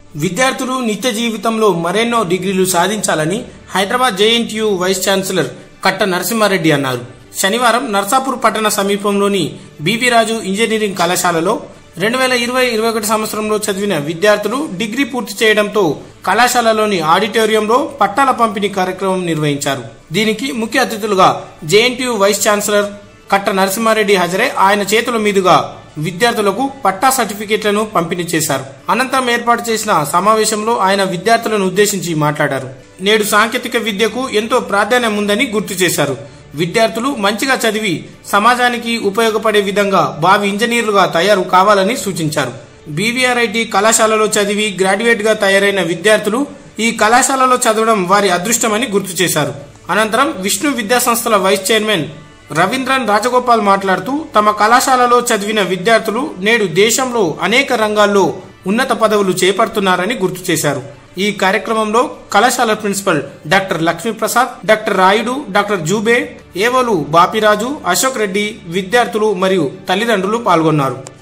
విద్యార్థులు నిత్య జీవితంలో మరెన్నో డిగ్రీలు సాధించాలని హైదరాబాద్ జేఎన్టీయూ వైస్ ఛాన్సలర్ కట్ట నరసింహారెడ్డి అన్నారు శనివారం నర్సాపూర్ పట్టణ సమీపంలోని బీబీ రాజు ఇంజనీరింగ్ కళాశాలలో రెండు వేల ఇరవై ఇరవై ఒకటి సంవత్సరంలో చదివిన విద్యార్థులు డిగ్రీ పూర్తి చేయడంతో కళాశాలలోని ఆడిటోరియంలో పట్టాల పంపిణీ కార్యక్రమం నిర్వహించారు దీనికి ముఖ్య అతిథులుగా జేఎన్టీయూ వైస్ ఛాన్సలర్ కట్ట నరసింహారెడ్డి హాజరై ఆయన చేతుల మీదుగా విద్యార్థులకు పట్టా సర్టిఫికేట్లను పంపిణీ చేశారు అనంతరం ఏర్పాటు చేసిన సమావేశంలో ఆయన విద్యార్థులను ఉద్దేశించి మాట్లాడారు నేడు సాంకేతిక విద్యకు ఎంతో ప్రాధాన్యం ఉందని గుర్తు చేశారు విద్యార్థులు మంచిగా చదివి సమాజానికి ఉపయోగపడే విధంగా భావి ఇంజనీర్లుగా తయారు కావాలని సూచించారు బీవీఆర్ఐటి కళాశాలలో చదివి గ్రాడ్యుయేట్ గా తయారైన విద్యార్థులు ఈ కళాశాలలో చదవడం వారి అదృష్టమని గుర్తు చేశారు అనంతరం విష్ణు విద్యాసంస్థల వైస్ చైర్మన్ రవీంద్రన్ రాజగోపాల్ మాట్లాడుతూ తమ కళాశాలలో చదివిన విద్యార్థులు నేడు దేశంలో అనేక రంగాల్లో ఉన్నత పదవులు చేపడుతున్నారని గుర్తు చేశారు ఈ కార్యక్రమంలో కళాశాల principal doctor Lakshmiprasad doctor Rayudu doctor Jube ఏవోలు బాపిరాజు అశోక్ రెడ్డి విద్యార్థులు మరియు తల్లిదండ్రులు పాల్గొన్నారు